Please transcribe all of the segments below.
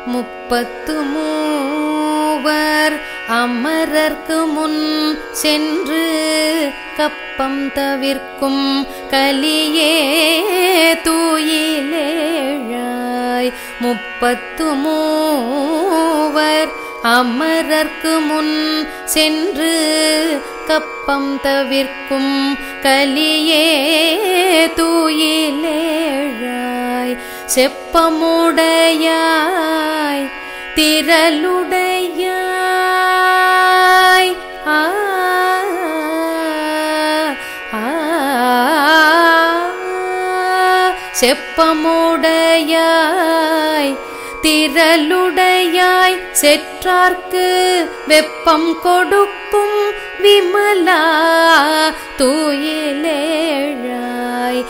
முப்பத்து மூவர் அமரர்க்கு முன் சென்று கப்பம் தவிர்க்கும் கலியே தூயிலேழாய் முப்பத்து மூவர் அமரர்க்கு முன் சென்று கப்பம் தவிர்க்கும் கலியே தூயிலேழாய் செப்பமுடையாய் திரளுடையாய் ஆ ஆ செப்பமுடையாய் திரளுடையாய் செற்றார்க்கு வெப்பம் கொடுக்கும் விமலா தூயிலேழாய்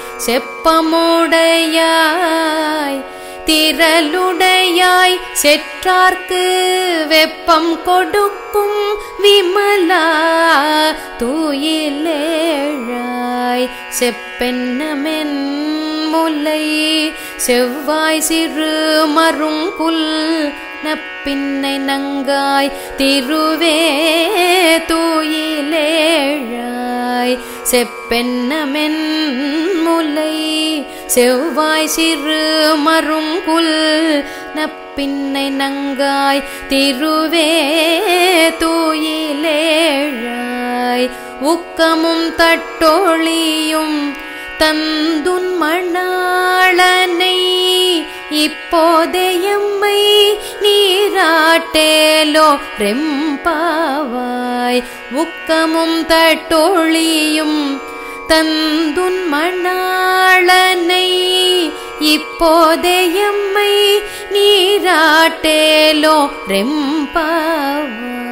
செப்பமுடையாய் திரளுடையாய் செற்றார்க்கு வெப்பம் கொடுக்கும் விமலா தூயிலேழாய் செப்பென்னமென் முல்லை செவ்வாய் சிறு மருங்குல் நப்பின்னை நங்காய் திருவே தூயிலேழாய் செப்பென்னமென் முல்லை செவ்வாய் சிறு மருங்குல் நப்பின்னை நங்காய் திருவே தூயிலேழாய் உக்கமும் தட்டொழியும் தந்துன் மணாளனை இப்போதையம்மை நீராட்டேலோ ரெம்பாவாய் உக்கமும் தட்டொழியும் தந்துன் மணாளனை இப்போதையம்மை நீராட்டேலோ ரெம்பாவாய்